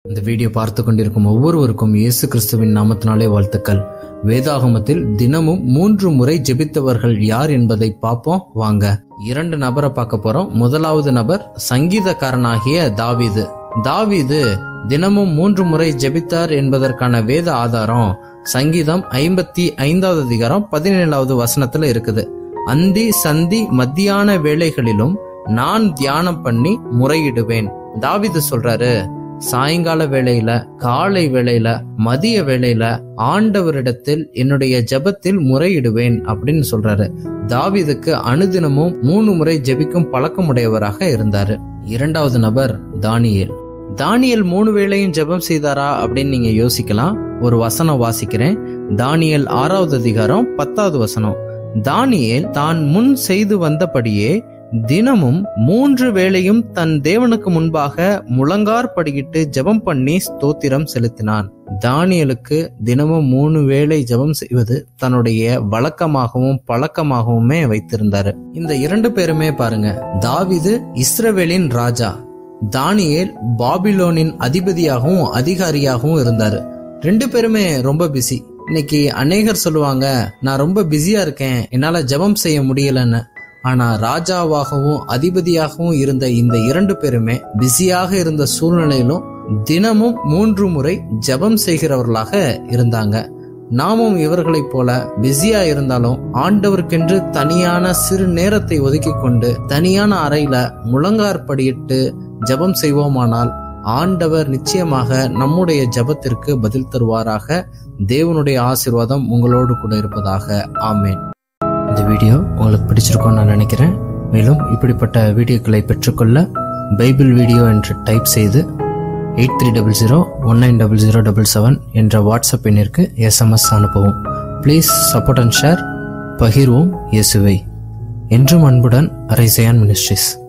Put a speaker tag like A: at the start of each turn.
A: இந்த வீடியோ பார்த்து கொண்டிருக்கும் ஒவ்வொருவருக்கும் இயேசு கிறிஸ்துவின் நாமத்தினாலே வாழ்த்துக்கள் வேதாகமத்தில் தினமும் மூன்று முறை ஜெபித்தவர்கள் யார் என்பதை பார்ப்போம் வாங்க இரண்டு நபரை பார்க்க போறோம் முதலாவது நபர் சங்கீதக்காரனாகிய தாவீது தாவீது தினமும் மூன்று முறை ஜெபித்தார் என்பதற்கான வேத ஆதாரம் சங்கீதம் ஐம்பத்தி ஐந்தாவது அதிகாரம் பதினேழாவது வசனத்துல இருக்குது அந்தி சந்தி மத்தியான வேளைகளிலும் நான் தியானம் பண்ணி முறையிடுவேன் தாவீது சொல்றாரு சாயங்கால வேளையில காலை வேளையில மதிய வேளையில ஆண்டவரிடத்தில் என்னுடைய ஜெபத்தில் முறையிடுவேன் அப்படின்னு சொல்றாரு தாவீதுக்கு அனுதினமும் மூணு முறை ஜெபிக்கும் பழக்கமுடையவராக இருந்தாரு இரண்டாவது நபர் தானியேல் தானியல் மூணு வேளையும் ஜெபம் செய்தாரா அப்படின்னு நீங்க யோசிக்கலாம் ஒரு வசனம் வாசிக்கிறேன் தானியல் ஆறாவது அதிகாரம் பத்தாவது வசனம் தானியேல் தான் முன் செய்து வந்தபடியே தினமும் மூன்று வேளையும் தன் தேவனுக்கு முன்பாக முழங்கார்படியிட்டு ஜெபம் பண்ணி ஸ்தோத்திரம் செலுத்தினான் தானியலுக்கு தினமும் மூணு வேளை ஜெபம் செய்வது தன்னுடைய வழக்கமாகவும் பழக்கமாகவுமே வைத்திருந்தாரு இந்த இரண்டு பேருமே பாருங்க தாவிது இஸ்ரவேலின் ராஜா தானியேல் பாபிலோனின் அதிபதியாகவும் அதிகாரியாகவும் இருந்தாரு ரெண்டு பேருமே ரொம்ப பிஸி இன்னைக்கு அநேகர் சொல்லுவாங்க நான் ரொம்ப பிஸியா இருக்கேன் என்னால ஜெபம் செய்ய முடியலன்னு ஆனா ராஜாவாகவும் அதிபதியாகவும் இருந்த இந்த இரண்டு பேருமே பிஸியாக இருந்த சூழ்நிலையிலும் தினமும் மூன்று முறை ஜெபம் செய்கிறவர்களாக இருந்தாங்க நாமும் இவர்களைப் போல பிஸியா இருந்தாலும் ஆண்டவருக்கென்று தனியான சிறு நேரத்தை ஒதுக்கி கொண்டு தனியான அறையில முழங்கார்படியிட்டு ஜெபம் செய்வோமானால் ஆண்டவர் நிச்சயமாக நம்முடைய ஜெபத்திற்கு பதில் தருவாராக தேவனுடைய ஆசீர்வாதம் உங்களோடு கூட இருப்பதாக ஆமேன் இந்த வீடியோ உங்களுக்கு பிடிச்சிருக்கும்னு நான் நினைக்கிறேன் மேலும் இப்படிப்பட்ட வீடியோக்களை பெற்றுக்கொள்ள பைபிள் வீடியோ என்று டைப் செய்து eight three double zero one nine double zero double seven என்ற வாட்ஸ்அப் எண்ணிற்கு எஸ்எம்எஸ் அனுப்பவும் ப்ளீஸ் சப்போர்ட் அண்ட் ஷேர் பகிர்வோம் இயேசுவை என்றும் அன்புடன் அரைசையான் மினிஸ்ட்ரிஸ்